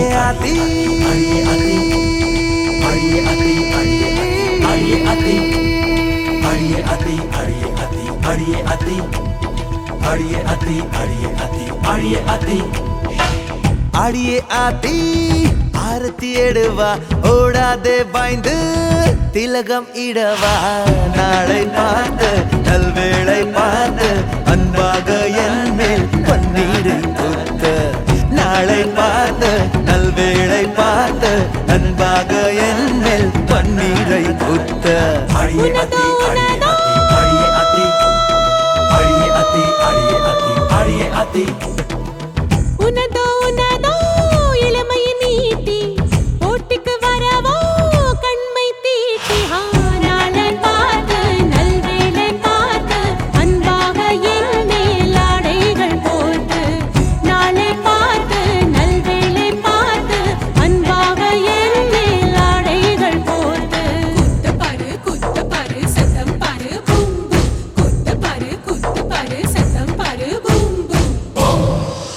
ஆத்தி அடியே அத்தி அடியே அத்தி அடியே அத்தி அடியே அத்தி அடியே அத்தி அடியே அத்தி அடியே அத்தி அடியே அத்தி அடியே அத்தி அடியே ஆத்தி ஆரத்தி எடுவா ஓடாதே பாய்ந்து திலகம் இடவா நாளை பார்த்து நல்வேளை பார்த்து அன்பாக என் மேல் பன்னீரை குத்த நாளை பார்த்து நல்வேளை பார்த்து அன்பாக என் மேல் பன்னீரை குத்த அடியே அத்தி அடியே அத்தி அடியே அத்தி அடியே அத்தி அடியே அத்தி உனதோ உனதோ இளமையை நீட்டி போட்டிக்கு வரவோ கண்மை தீட்டி ஆனாளன் பார்த்து நல்வேளை பார்த்து அன்பாக என் மேல் ஆடைகள் போட்டு நாளை பார்த்து நல்வேளை பார்த்து அன்பாக என் மேல் ஆடைகள் போட்டு குத்து பாரு குத்து பாரு சத்தம் பாரு பூம் பூம் குத்து பாரு குத்து பாரு சத்தம் பாரு பூம் பூம்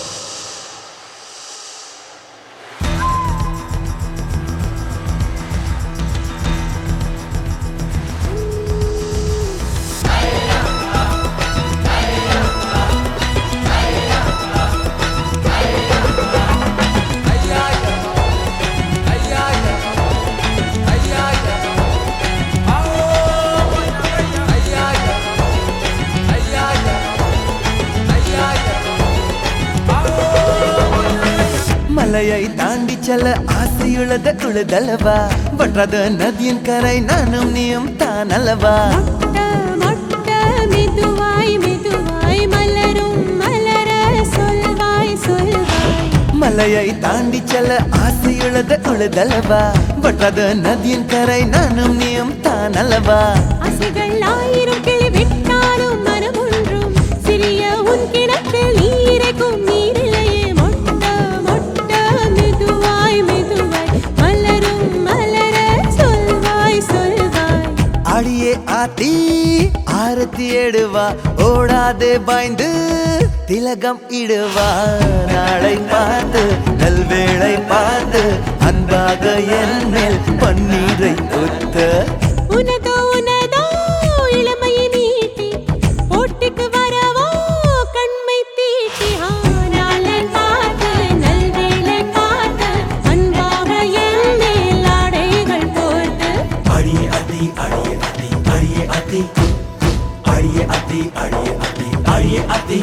மலையை தாண்டி செல்ல ஆசையுள்ளத உழுதலவா வற்றாத நதியின் கரை நானும் நீயும் தான் அல்லவா மொட்ட மொட்ட மெதுவாய் மெதுவாய் மலரும் மலர சொல்வாய் சொல்வாய் மலையை தாண்டி செல்ல ஆசையுள்ளத உழுதலவா வற்றாத நதியின் கரை நானும் நீயும் தான் அல்லவா ஆசைகள் ஆயிரம் கிளி விட்டாலும் மனம் ஒன்றும் சிறிய உன் கிணற்றில் நீரைக்கும் நீரிலையே மொட்ட மொட்ட மெதுவாய் மெதுவாய் மலரும் மலர சொல்வாய் சொல்வாய் அடியே ஆத்தி ஆரத்தி எடுவா ஓடாதே பாய்ந்து திலகம் இடுவா நாளை பார்த்து நல்வேளை பார்த்து அன்பாக என் மேல் பன்னீரை ஒத்த உனதோ உனதோ இளமையை நீட்டி போட்டிக்கு வரவோ கண்மை தீட்டி ஆனாளன் பார்த்து நல்வேளை பார்த்து அன்பாக என் மேல் ஆடைகள் போர்த்து அடியே அத்தி அடியே அத்தி அடியே அத்தி அடியே அத்தி அடியே அத்தி அடியே அத்தி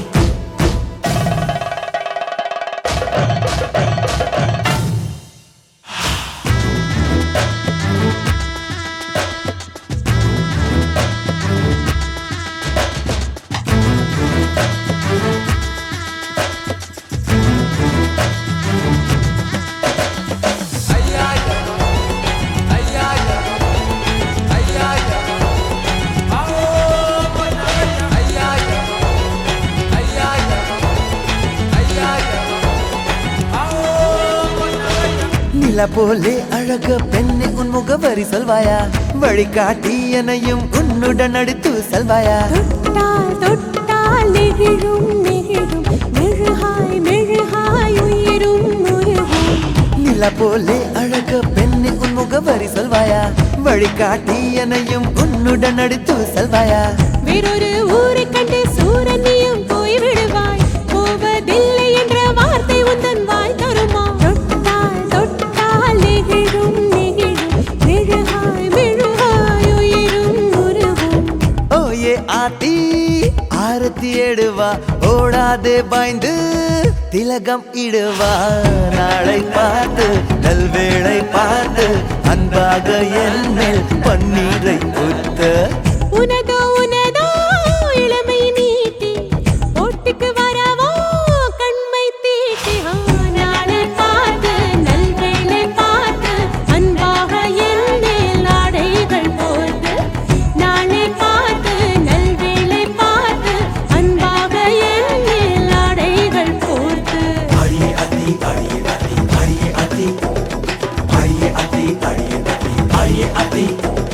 நில போலே அழக பெண்ணை உன் முகவரி சொல்வாயா வழிகாட்டி எனையும் உன்னுடன் அடுத்து செல்வாயா தொட்டால் தொட்டால் நெகிழும் நெகிழும் மெழுகாய் மெழுகாய் உயிரும் உருகும் நில போலே அழக பெண்ணை உன் முகவரி சொல்வாயா வழிகாட்டி எனையும் உன்னுடன் அடுத்து செல்வாயா வேறொரு ஊரை கண்டு சூரனியும் போய் விடுவாய் போவதில்லை என்ற வார்த்தை உந்தன் வாய் தருமா தொட்டால் தொட்டால் நெகிழும் நெகிழும் மெழுகாய் மெழுகாய் உயிரும் உருகும் ஓயே ஆத்தி ஆரத்தி எடுவா ஓடாதே பாய்ந்து திலகம் இடுவா நாளை பார்த்து நல்வேளை பார்த்து அன்பாக என் மேல் பன்னீரை ஊத்த உனதோ உனதோ இளமை நீட்டி போட்டிக்கு வரவோ கண்மை தீட்டி ஆனாளன் பார்த்து நல்வேளை பார்த்து அன்பாக என் மேல் ஆடைகள் போட்டு நாளை பார்த்து நல்வேளை பார்த்து அன்பாக என் மேல் ஆடைகள் போட்டு அடியே அத்தி அடியே அத்தி அடியே அத்தி அடியே அத்தி அடியே அத்தி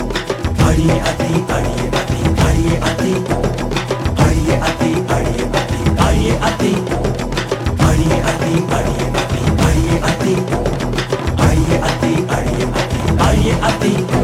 அடியே அத்தி அடியே அத்தி அடியே அத்தி அடியே அத்தி அடியே அத்தி அடியே அத்தி அடியே அத்தி அடியே அத்தி அடியே அத்தி அடியே அத்தி